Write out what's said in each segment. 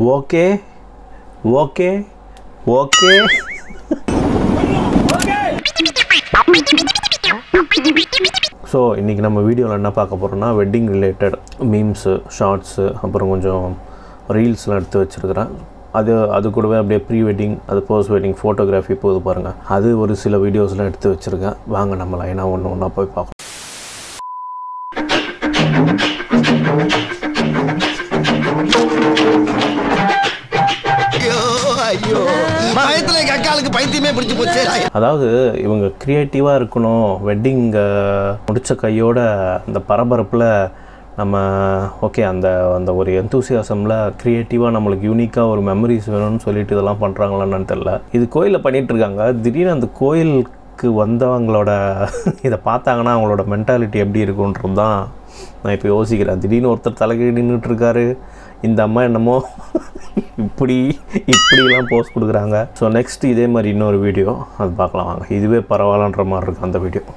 Okay okay okay so இன்றைக்கி நம்ம வீடியோவில் என்ன பார்க்க போகிறோம்னா வெட்டிங் ரிலேட்டட் மீம்ஸு ஷார்ட்ஸு அப்புறம் கொஞ்சம் ரீல்ஸ்லாம் எடுத்து வச்சுருக்கிறேன் அது அது கூடவே அப்படியே ப்ரீ வெட்டிங் அது போஸ்ட் வெட்டிங் ஃபோட்டோகிராஃபி போகுது பாருங்கள் அது ஒரு சில வீடியோஸ்லாம் எடுத்து வச்சுருக்கேன் வாங்க நம்ம லைனாக ஒன்று ஒன்றா போய் பார்க்கலாம் ஐயோ ஐயோ பயத்துல எங்க அக்காளுக்கு பைத்தியமே பிடிச்சு போச்சு அதாவது இவங்க க்ரியேட்டிவாக இருக்கணும் வெட்டிங் முடித்த கையோட அந்த பரபரப்பில் நம்ம ஓகே அந்த அந்த ஒரு எந்தூசியாசமில் க்ரியேட்டிவாக நம்மளுக்கு யூனிக்காக ஒரு மெமரிஸ் வேணும்னு சொல்லிட்டு இதெல்லாம் பண்ணுறாங்களான்னு தெரில இது கோயிலில் பண்ணிகிட்டு இருக்காங்க திடீர்னு அந்த கோயிலுக்கு வந்தவங்களோட இதை பார்த்தாங்கன்னா அவங்களோட மென்டாலிட்டி எப்படி இருக்குன்றது தான் நான் இப்போ யோசிக்கிறேன் திடீர்னு ஒருத்தர் தலைகீழ் நின்றுட்டு இருக்காரு இந்த அம்மா என்னமோ இப்படி இப்படிலாம் போஸ்ட் கொடுக்குறாங்க ஸோ நெக்ஸ்ட் இதே மாதிரி இன்னொரு வீடியோ அது பார்க்கலாம் வாங்க இதுவே பரவாயில்லன்ற மாதிரி இருக்கும் அந்த வீடியோ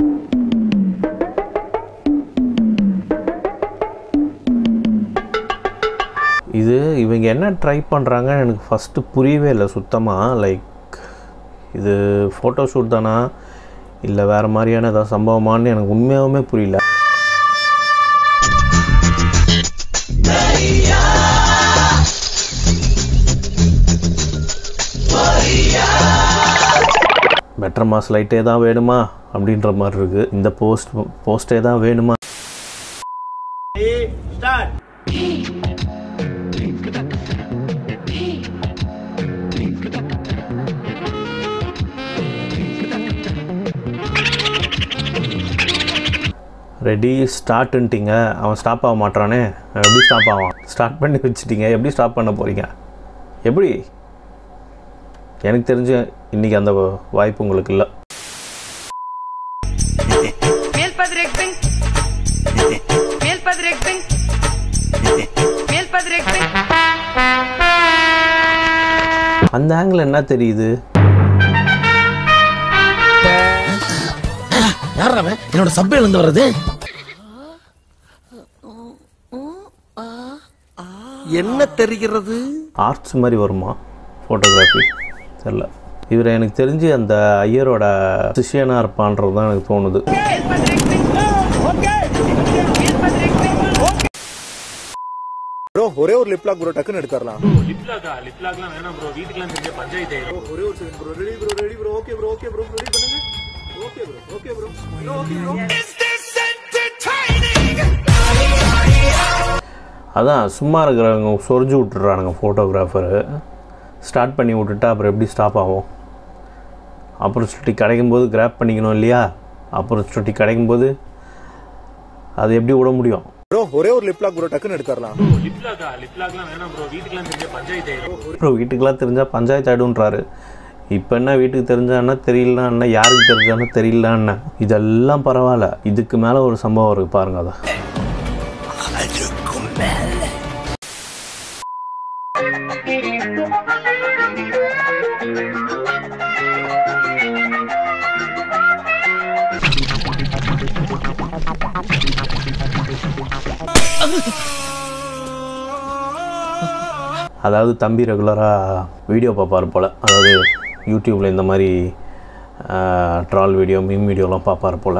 இது இவங்க என்ன ட்ரை பண்ணுறாங்கன்னு எனக்கு ஃபஸ்ட்டு புரியவே இல்லை சுத்தமாக லைக் இது ஃபோட்டோ ஷூட் தானா இல்லை வேறு மாதிரியான ஏதாவது சம்பவமான்னு எனக்கு உண்மையாகவுமே புரியல பெட்டர் மாஸ் லைட்டே தான் வேணுமா அப்படின்ற மாதிரி இருக்குது இந்த போஸ்ட் போஸ்டே தான் வேணுமா ரெடி ஸ்டார்ட்டுன்ட்டிங்க அவன் ஸ்டாப் ஆக மாட்டானே எப்படி ஸ்டாப் ஆவான் ஸ்டார்ட் பண்ணி வச்சுட்டீங்க எப்படி ஸ்டாப் பண்ண போகிறீங்க எப்படி எனக்கு தெரிஞ்ச இன்றைக்கி அந்த வாய்ப்பு உங்களுக்கு இல்லை Meelpadrekbing. Meelpadrekbing. Meelpadrekbing. அந்த ஆங்கிள் என்ன தெரியுது யார் அவன் என்னோட சப்பையில இருந்து வர்றது என்ன தெரிகிறது ஆர்ட்ஸ் மாதிரி வருமா ஃபோட்டோகிராஃபி தெரில இவர் எனக்கு தெரிஞ்சு அந்த ஐயரோட சிஷியனாக இருப்பான்றது தான் எனக்கு தோணுது Meelpadrekbing. Meelpadrekbing. ப்ரோ ஒரே ஒரு லிப் லாக் ப்ரோ டக்குன்னு எடுத்துடலாம் லிப்லாக்கா லிப்லாக்லாம் வேணாம் ப்ரோ வீட்டுக்குலாம் தெரிஞ்ச பஞ்சாயத்து ஒரே ஒரு second bro ready bro ready bro okay bro okay bro ready பண்ணுங்க okay bro okay bro okay bro அதான் சும்மா இருக்கிறவங்க சொரிஞ்சு விட்டுறானுங்க ஃபோட்டோகிராஃபரு ஸ்டார்ட் பண்ணி விட்டுட்டா அப்புறம் எப்படி ஸ்டாப் ஆகும் ஆப்பர்ச்சுனிட்டி கிடைக்கும் போது கிராப் பண்ணிக்கணும் இல்லையா ஆப்பர்ச்சுனிட்டி கிடைக்கும் போது அது எப்படி விட முடியும் ப்ரோ ஒரே ஒரு லிப் லாக் ப்ரோ டக்குன்னு எடுத்துடலாம் லிப்லாக்கா லிப்லாக்லாம் வேணாம் ப்ரோ வீட்டுக்குலாம் தெரிஞ்ச பஞ்சாயத்து அப்புறம் வீட்டுக்கெலாம் தெரிஞ்சால் பஞ்சாயத்து ஆயிடும்ன்றாரு இப்போ என்ன வீட்டுக்கு தெரிஞ்சான்னா தெரியலனா என்ன யாருக்கு தெரிஞ்சானோ தெரியலன்னா இதெல்லாம் பரவாயில்ல இதுக்கு மேலே ஒரு சம்பவம் இருக்குது பாருங்க அதை அதாவது தம்பி ரெகுலராக வீடியோ பார்ப்பார் போல் அதாவது யூடியூப்பில் இந்த மாதிரி ட்ரால் வீடியோ மீம் வீடியோலாம் பார்ப்பார் போல்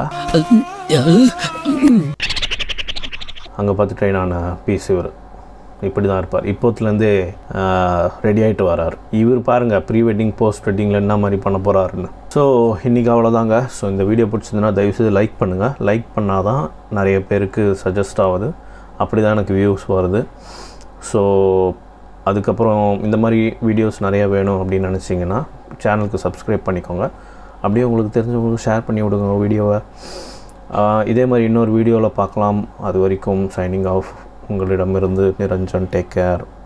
அங்கே பார்த்து ட்ரெயின் ஆன பீஸ் இவர் இப்படி தான் இருப்பார் இப்போத்துலேருந்தே ரெடி ஆகிட்டு வரார் இவர் பாருங்கள் ப்ரீ வெட்டிங் போஸ்ட் வெட்டிங்கில் என்ன மாதிரி பண்ண போகிறாருன்னு ஸோ இன்றைக்கி அவ்வளோதாங்க ஸோ இந்த வீடியோ பிடிச்சதுன்னா தயவுசெய்து லைக் பண்ணுங்கள் லைக் பண்ணால் தான் நிறைய பேருக்கு சஜஸ்ட் ஆகுது அப்படி தான் எனக்கு வியூஸ் வருது ஸோ அதுக்கப்புறம் இந்த மாதிரி வீடியோஸ் நிறைய வேணும் அப்படின்னு நினச்சிங்கன்னா சேனலுக்கு சப்ஸ்கிரைப் பண்ணிக்கோங்க அப்படியே உங்களுக்கு தெரிஞ்சவங்களுக்கு ஷேர் பண்ணி விடுங்க வீடியோவை ஆஹ் இதே மாதிரி இன்னொரு வீடியோவில் பார்க்கலாம் அது வரைக்கும் சைனிங் ஆஃப் உங்களிடமிருந்து நிரஞ்சன் டேக் கேர்